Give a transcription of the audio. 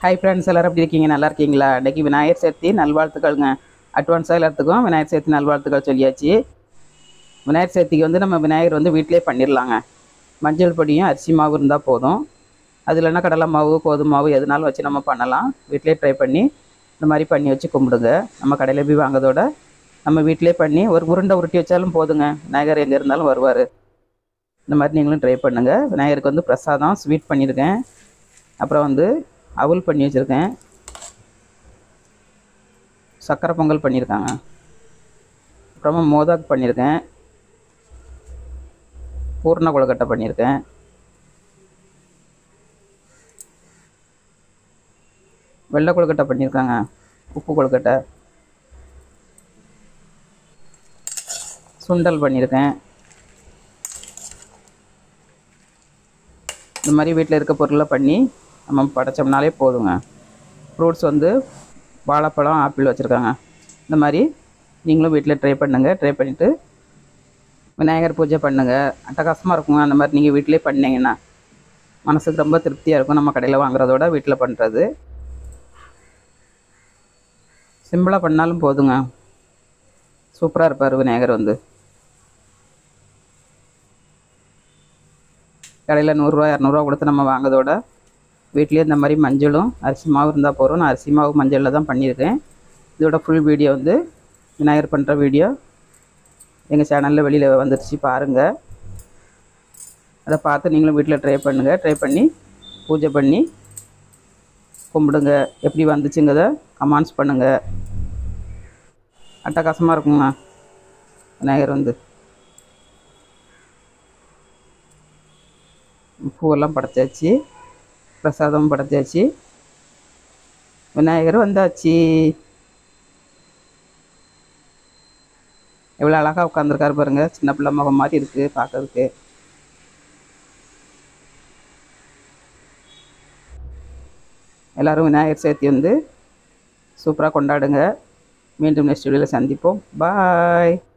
hi friends எல்லோரும் எப்படி இருக்கீங்க நல்லா இருக்கீங்களா இன்றைக்கி விநாயகர் சதுர்த்தி நல்வாழ்த்துக்கள்ங்க அட்வான்ஸாக எல்லாத்துக்கும் விநாயகர் சதுர்த்தி நல்வாழ்த்துக்கள் சொல்லியாச்சு விநாயகர் சதுர்த்திக்கு வந்து நம்ம விநாயகர் வந்து வீட்டிலே பண்ணிடலாங்க மஞ்சள் பொடியும் அரிசி மாவு இருந்தால் போதும் அது இல்லைன்னா கடலை மாவு கோதுமை மாவு எதுனாலும் வச்சு நம்ம பண்ணலாம் வீட்டிலே ட்ரை பண்ணி இந்த மாதிரி பண்ணி வச்சு கும்பிடுங்க நம்ம கடையில் போய் வாங்குறதோட நம்ம வீட்டிலே பண்ணி ஒரு உருண்டை உருட்டி வச்சாலும் போதுங்க விநாயகர் எங்கே இருந்தாலும் வருவார் இந்த மாதிரி நீங்களும் ட்ரை பண்ணுங்கள் விநாயகருக்கு வந்து பிரசாதம் ஸ்வீட் பண்ணியிருக்கேன் அப்புறம் வந்து அவல் பண்ணி வச்சுருக்கேன் சக்கரை பொங்கல் பண்ணியிருக்காங்க அப்புறமா மோதக் பண்ணியிருக்கேன் பூர்ண கொழுக்கட்டை பண்ணியிருக்கேன் வெள்ளை கொழுக்கட்டை பண்ணியிருக்காங்க உப்பு கொழுக்கட்டை சுண்டல் பண்ணியிருக்கேன் இந்த மாதிரி வீட்டில் இருக்க பொருளை பண்ணி நம்ம படைச்சோம்னாலே போதுங்க ஃப்ரூட்ஸ் வந்து வாழைப்பழம் ஆப்பிள் வச்சுருக்காங்க இந்த மாதிரி நீங்களும் வீட்டில் ட்ரை பண்ணுங்கள் ட்ரை பண்ணிவிட்டு விநாயகர் பூஜை பண்ணுங்கள் அட்டகாசமாக இருக்குங்க அந்த மாதிரி நீங்கள் வீட்டிலே பண்ணீங்கன்னா மனசுக்கு ரொம்ப திருப்தியாக இருக்கும் நம்ம கடையில் வாங்குறதோட வீட்டில் பண்ணுறது சிம்பிளாக பண்ணாலும் போதுங்க சூப்பராக இருப்பார் விநாயகர் வந்து கடையில் நூறுரூவா இரநூறுவா கொடுத்து நம்ம வாங்குறதோட வீட்லேயே இந்த மாதிரி மஞ்சளும் அரிசி மாவு இருந்தால் போகிறோம் நான் அரிசி மாவு மஞ்சளில் தான் பண்ணியிருக்கேன் இதோட ஃபுல் வீடியோ வந்து விநாயகர் பண்ணுற வீடியோ எங்கள் சேனலில் வெளியில் வந்துருச்சு பாருங்கள் அதை பார்த்து நீங்களும் வீட்டில் ட்ரை பண்ணுங்கள் ட்ரை பண்ணி பூஜை பண்ணி கும்பிடுங்க எப்படி வந்துச்சுங்கிறத கமெண்ட்ஸ் பண்ணுங்கள் அட்டகாசமாக இருக்குங்க விநாயகர் வந்து பூவெல்லாம் படைச்சாச்சு பிரசாதம் படைச்சாச்சு விநாயகர் வந்தாச்சு எவ்வளோ அழகாக உட்காந்துருக்காரு பாருங்க சின்ன பிள்ளை முகம் மாதிரி இருக்குது பார்க்கறதுக்கு எல்லோரும் விநாயகர் சதுர்த்தி வந்து சூப்பராக கொண்டாடுங்க மீண்டும் நெக்ஸ்ட் வீடியோவில் சந்திப்போம் பாய்